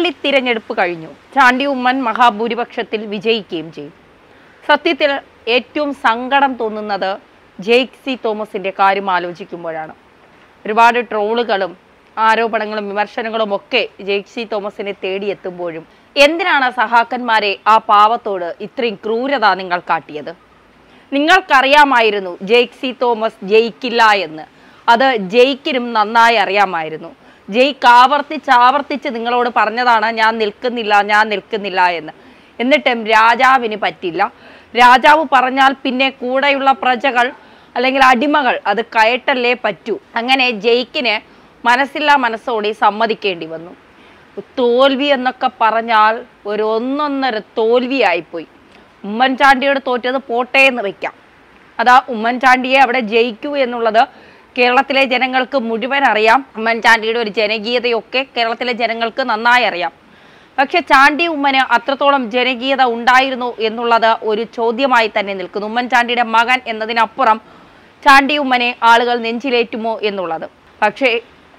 പുതുപ്പള്ളി തിരഞ്ഞെടുപ്പ് കഴിഞ്ഞു ചാണ്ടി ഉമ്മൻ മഹാഭൂരിപക്ഷത്തിൽ വിജയിക്കുകയും ചെയ്തു സത്യത്തിൽ ഏറ്റവും സങ്കടം തോന്നുന്നത് ജെയ്ക് സി തോമസിന്റെ കാര്യം ആലോചിക്കുമ്പോഴാണ് ഒരുപാട് ട്രോളുകളും ആരോപണങ്ങളും വിമർശനങ്ങളും ഒക്കെ ജെയ്ക് സി തോമസിനെ തേടിയെത്തുമ്പോഴും എന്തിനാണ് സഹാക്കന്മാരെ ആ പാവത്തോട് ഇത്രയും ക്രൂരത നിങ്ങൾ കാട്ടിയത് നിങ്ങൾക്കറിയാമായിരുന്നു ജെയ്ക് സി തോമസ് ജയിക്കില്ല എന്ന് അത് ജയിക്കിനും നന്നായി അറിയാമായിരുന്നു ജയിക്ക് ആവർത്തിച്ച് ആവർത്തിച്ച് നിങ്ങളോട് പറഞ്ഞതാണ് ഞാൻ നിൽക്കുന്നില്ല ഞാൻ നിൽക്കുന്നില്ല എന്ന് എന്നിട്ടും രാജാവിന് പറ്റില്ല രാജാവ് പറഞ്ഞാൽ പിന്നെ കൂടെയുള്ള പ്രജകൾ അല്ലെങ്കിൽ അടിമകൾ അത് കയറ്റല്ലേ പറ്റൂ അങ്ങനെ ജയിക്കിന് മനസ്സില്ലാ മനസ്സോടെ സമ്മതിക്കേണ്ടി വന്നു തോൽവി എന്നൊക്കെ പറഞ്ഞാൽ ഒരു ഒന്നൊന്നര തോൽവിയായിപ്പോയി ഉമ്മൻചാണ്ടിയോട് തോറ്റത് പോട്ടെ എന്ന് വെക്കാം അതാ ഉമ്മൻചാണ്ടിയെ അവിടെ ജയിക്കൂ എന്നുള്ളത് കേരളത്തിലെ ജനങ്ങൾക്ക് മുഴുവൻ അറിയാം ഉമ്മൻചാണ്ടിയുടെ ഒരു ജനകീയതയൊക്കെ കേരളത്തിലെ ജനങ്ങൾക്ക് നന്നായി അറിയാം പക്ഷെ ചാണ്ടി ഉമ്മന് അത്രത്തോളം ജനകീയത ഉണ്ടായിരുന്നു എന്നുള്ളത് ഒരു ചോദ്യമായി തന്നെ നിൽക്കുന്നു ഉമ്മൻചാണ്ടിയുടെ മകൻ എന്നതിനപ്പുറം ചാണ്ടി ഉമ്മനെ ആളുകൾ നെഞ്ചിലേറ്റുമോ എന്നുള്ളത് പക്ഷേ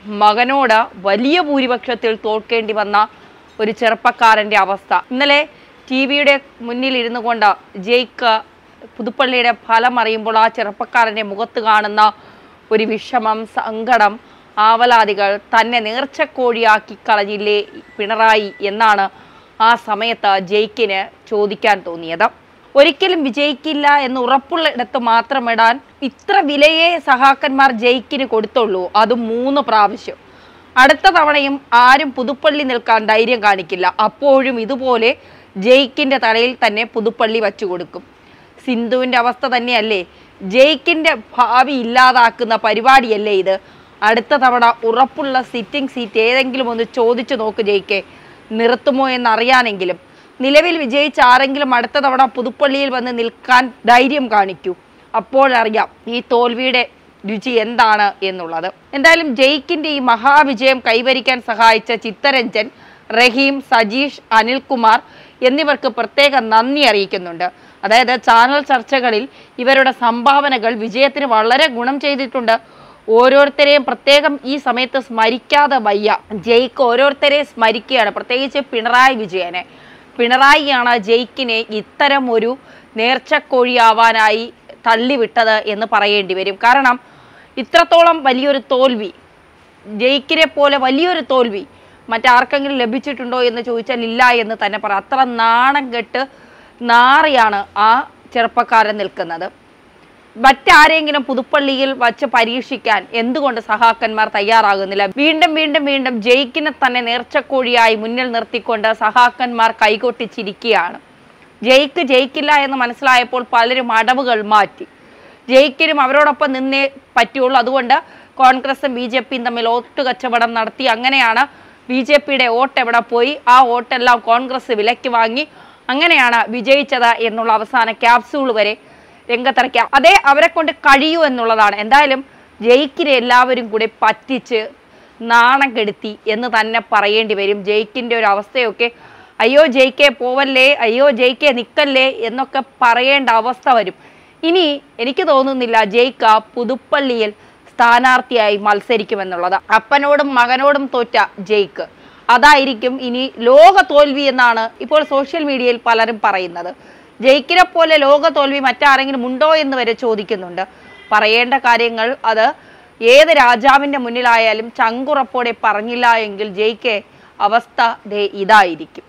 മകനോട് വലിയ ഭൂരിപക്ഷത്തിൽ തോൽക്കേണ്ടി വന്ന ഒരു ചെറുപ്പക്കാരന്റെ അവസ്ഥ ഇന്നലെ ടി വിയുടെ മുന്നിൽ ഇരുന്നു കൊണ്ട് ജയിക്ക് പുതുപ്പള്ളിയുടെ ഫലം അറിയുമ്പോൾ ആ ചെറുപ്പക്കാരന്റെ മുഖത്ത് കാണുന്ന ഒരു വിഷമം സങ്കടം ആവലാതികൾ തന്നെ നേർച്ചക്കോഴിയാക്കി കളഞ്ഞില്ലേ പിണറായി എന്നാണ് ആ സമയത്ത് ജയിക്കിന് ചോദിക്കാൻ തോന്നിയത് ഒരിക്കലും വിജയിക്കില്ല എന്ന് ഉറപ്പുള്ള ഇടത്ത് മാത്രം ഇടാൻ ഇത്ര വിലയെ സഹാക്കന്മാർ ജയിക്കിന് കൊടുത്തുള്ളൂ അതും മൂന്ന് പ്രാവശ്യം അടുത്ത തവണയും ആരും പുതുപ്പള്ളി നിൽക്കാൻ ധൈര്യം കാണിക്കില്ല അപ്പോഴും ഇതുപോലെ ജയിക്കിന്റെ തലയിൽ തന്നെ പുതുപ്പള്ളി വച്ചു കൊടുക്കും സിന്ധുവിന്റെ അവസ്ഥ തന്നെയല്ലേ ജയിക്കിന്റെ ഭാവി ഇല്ലാതാക്കുന്ന പരിപാടിയല്ലേ ഇത് അടുത്ത തവണ ഉറപ്പുള്ള സിറ്റിംഗ് സീറ്റ് ഏതെങ്കിലും ഒന്ന് ചോദിച്ചു നോക്ക് ജയിക്കെ നിർത്തുമോ എന്നറിയാനെങ്കിലും നിലവിൽ വിജയിച്ച ആരെങ്കിലും അടുത്ത തവണ പുതുപ്പള്ളിയിൽ വന്ന് നിൽക്കാൻ ധൈര്യം കാണിക്കൂ അപ്പോഴറിയാം ഈ തോൽവിയുടെ രുചി എന്താണ് എന്നുള്ളത് എന്തായാലും ജയിക്കിന്റെ ഈ മഹാവിജയം കൈവരിക്കാൻ സഹായിച്ച ചിത്തരഞ്ജൻ റഹീം സജീഷ് അനിൽകുമാർ എന്നിവർക്ക് പ്രത്യേക നന്ദി അറിയിക്കുന്നുണ്ട് അതായത് ചാനൽ ചർച്ചകളിൽ ഇവരുടെ സംഭാവനകൾ വിജയത്തിന് വളരെ ഗുണം ചെയ്തിട്ടുണ്ട് ഓരോരുത്തരെയും പ്രത്യേകം ഈ സമയത്ത് സ്മരിക്കാതെ വയ്യ ജയിക്ക് ഓരോരുത്തരെയും സ്മരിക്കുകയാണ് പ്രത്യേകിച്ച് പിണറായി വിജയനെ പിണറായിയാണ് ജയിക്കിനെ ഇത്തരം ഒരു നേർച്ചക്കോഴിയാവാനായി തള്ളിവിട്ടത് എന്ന് പറയേണ്ടി വരും കാരണം ഇത്രത്തോളം വലിയൊരു തോൽവി ജയിക്കിനെ പോലെ വലിയൊരു തോൽവി മറ്റാർക്കെങ്കിലും ലഭിച്ചിട്ടുണ്ടോ എന്ന് ചോദിച്ചാൽ ഇല്ല എന്ന് തന്നെ പറയാം അത്ര നാണം കെട്ട് നാറിയാണ് ആ ചെറുപ്പക്കാരൻ നിൽക്കുന്നത് മറ്റാരെങ്കിലും പുതുപ്പള്ളിയിൽ വച്ച് പരീക്ഷിക്കാൻ എന്തുകൊണ്ട് സഹാക്കന്മാർ തയ്യാറാകുന്നില്ല വീണ്ടും വീണ്ടും വീണ്ടും ജയിക്കിനെ തന്നെ നേർച്ചക്കോഴിയായി മുന്നിൽ നിർത്തിക്കൊണ്ട് സഹാക്കന്മാർ കൈകൊട്ടിച്ചിരിക്കുകയാണ് ജയിക്ക് ജയിക്കില്ല എന്ന് മനസ്സിലായപ്പോൾ പലരും അടവുകൾ മാറ്റി ജയിക്കിനും അവരോടൊപ്പം നിന്നേ പറ്റുള്ളൂ അതുകൊണ്ട് കോൺഗ്രസും ബി ജെ പിയും തമ്മിൽ വോട്ട് കച്ചവടം നടത്തി അങ്ങനെയാണ് ബി ജെ പിയുടെ വോട്ട് എവിടെ പോയി ആ വോട്ടെല്ലാം കോൺഗ്രസ് വിലയ്ക്ക് വാങ്ങി അങ്ങനെയാണ് വിജയിച്ചത് എന്നുള്ള അവസാന ക്യാപ്സൂൾ വരെ രംഗത്തിറക്കാം അതേ അവരെ കൊണ്ട് കഴിയൂ എന്നുള്ളതാണ് എന്തായാലും ജയിക്കിനെ എല്ലാവരും കൂടെ പറ്റിച്ച് നാണം കെടുത്തി എന്ന് തന്നെ പറയേണ്ടി വരും ജയിക്കിൻ്റെ ഒരു അവസ്ഥയൊക്കെ അയ്യോ ജയിക്കെ പോവല്ലേ അയ്യോ ജയിക്കെ നിക്കല്ലേ എന്നൊക്കെ പറയേണ്ട അവസ്ഥ വരും ഇനി എനിക്ക് തോന്നുന്നില്ല ജയിക്ക പുതുപ്പള്ളിയിൽ സ്ഥാനാർത്ഥിയായി മത്സരിക്കുമെന്നുള്ളത് അപ്പനോടും മകനോടും തോറ്റ ജയിക്ക് അതായിരിക്കും ഇനി ലോക തോൽവി എന്നാണ് ഇപ്പോൾ സോഷ്യൽ മീഡിയയിൽ പലരും പറയുന്നത് ജയിക്കിനെ പോലെ ലോക തോൽവി മറ്റാരെങ്കിലും ഉണ്ടോ എന്ന് വരെ ചോദിക്കുന്നുണ്ട് പറയേണ്ട കാര്യങ്ങൾ അത് ഏത് രാജാവിന്റെ മുന്നിലായാലും ചങ്കുറപ്പോടെ പറഞ്ഞില്ല എങ്കിൽ ജയിക്കെ അവസ്ഥ ദേ ഇതായിരിക്കും